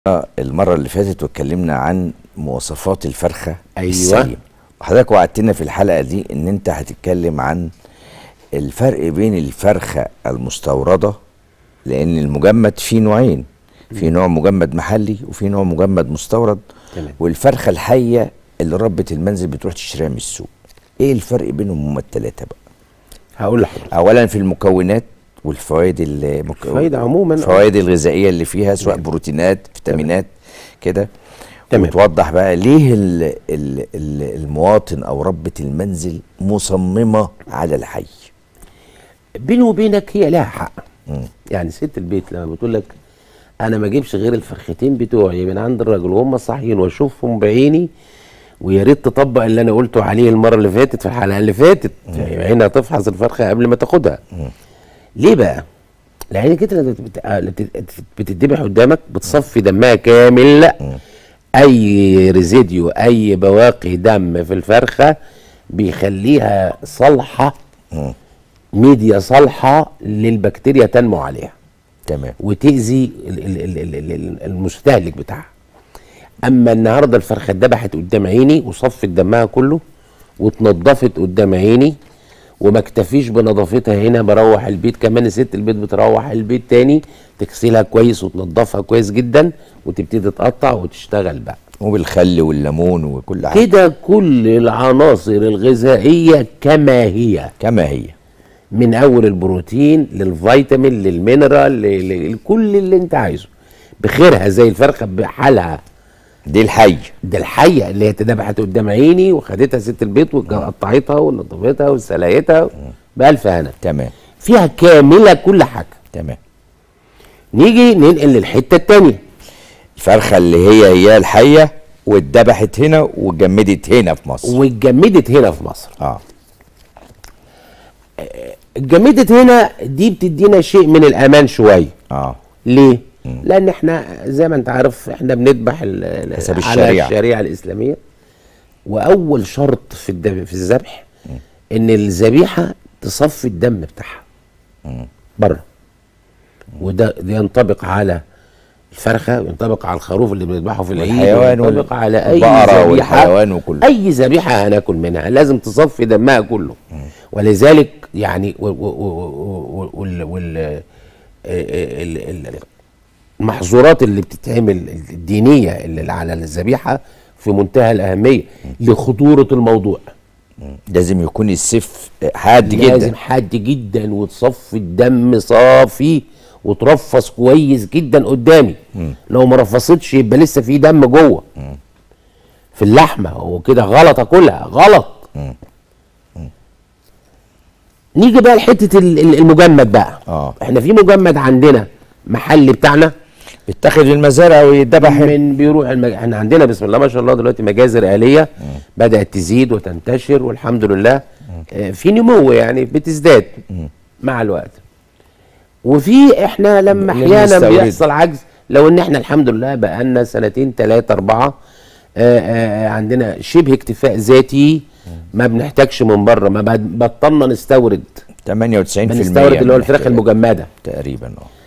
المرة اللي فاتت واتكلمنا عن مواصفات الفرخة أيوة. السليم وحضرتك وعدتنا في الحلقة دي ان انت هتتكلم عن الفرق بين الفرخة المستوردة لان المجمد فيه نوعين في نوع مجمد محلي وفي نوع مجمد مستورد تمام. والفرخة الحية اللي ربة المنزل بتروح تشتريها من السوق ايه الفرق بينهم هما التلاتة بقى هقول لحضرتك اولا في المكونات والفوائد المك... الفايدة عموما الفوائد الغذائيه اللي فيها سواء بروتينات فيتامينات كده تمام. وتوضح بقى ليه ال ال ال المواطن او ربة المنزل مصممه على الحي بيني وبينك هي لها حق مم. يعني ست البيت لما بتقول لك انا ما اجيبش غير الفرختين بتوعي من عند الراجل وهم صاحيين واشوفهم بعيني ويا ريت تطبق اللي انا قلته عليه المره اللي فاتت في الحلقه اللي فاتت عينها تفحص الفرخه قبل ما تاخدها ليه بقى؟ لان كده لما بت- آه، بت- بتتذبح قدامك بتصفي دمها كامل اي ريزيديو اي بواقي دم في الفرخه بيخليها صالحه مم. ميديا صالحه للبكتيريا تنمو عليها تمام وتاذي ال- ال- ال- ال- ال- ال- المستهلك بتاعها اما النهارده الفرخه اتذبحت قدام عيني وصفت دمها كله واتنضفت قدام عيني وما اكتفيش بنظافتها هنا بروح البيت كمان ست البيت بتروح البيت تاني تغسلها كويس وتنضفها كويس جدا وتبتدي تقطع وتشتغل بقى وبالخل والليمون وكل حاجه كده كل العناصر الغذائيه كما هي كما هي من اول البروتين للفيتامين للمينرال ل- ل- لكل اللي انت عايزه بخيرها زي الفرخه بحالها دي الحي ده الحيه اللي هي اتذبحت قدام عيني وخدتها ست البيت وقطعتها ونظفتها وسلقتها بألف هنا تمام فيها كامله كل حاجه تمام نيجي ننقل للحته الثانيه الفرخه اللي هي هي الحيه واتذبحت هنا واتجمدت هنا في مصر واتجمدت هنا في مصر اه اتجمدت هنا دي بتدينا شيء من الامان شويه اه ليه؟ لان احنا زي ما انت عارف احنا بنذبح ال- ال- حسب على الشريعة. الشريعه الاسلاميه واول شرط في الدم في الذبح ان الذبيحه تصفي الدم بتاعها بره وده ده ينطبق على الفرخه وينطبق على الخروف اللي بنذبحه في العيد والحيوان وال- وينطبق على اي والبقرة ذبيحه والحيوان وكله. اي ذبيحه هناكل منها لازم تصفي دمها كله ولذلك يعني و- و- و- و- وال وال ال- ال- المحظورات اللي بتتعمل الدينيه اللي على الذبيحه في منتهى الاهميه لخطوره الموضوع لازم يكون السيف حاد لازم جدا حاد جدا وتصفي الدم صافي وترفص كويس جدا قدامي لو ما رفصتش يبقى لسه في دم جوه في اللحمه وكده غلط اكلها غلط نيجي بقى لحته ال- ال- المجمد بقى آه. احنا في مجمد عندنا محلي بتاعنا بيتاخد في المزارع ويتذبح هنا. من بيروح المج... احنا عندنا بسم الله ما شاء الله دلوقتي مجازر آلية بدأت تزيد وتنتشر والحمد لله آه، في نمو يعني بتزداد مع الوقت وفي احنا لما احيانا للمستورد. بيحصل عجز لو ان احنا الحمد لله بقالنا سنتين ثلاثة أربعة آه، آه، عندنا شبه اكتفاء ذاتي ما بنحتاجش من بره ما بد- بطلنا نستورد 98% بنستورد اللي هو من الفراخ الاحتياجات. المجمده تقريبا اه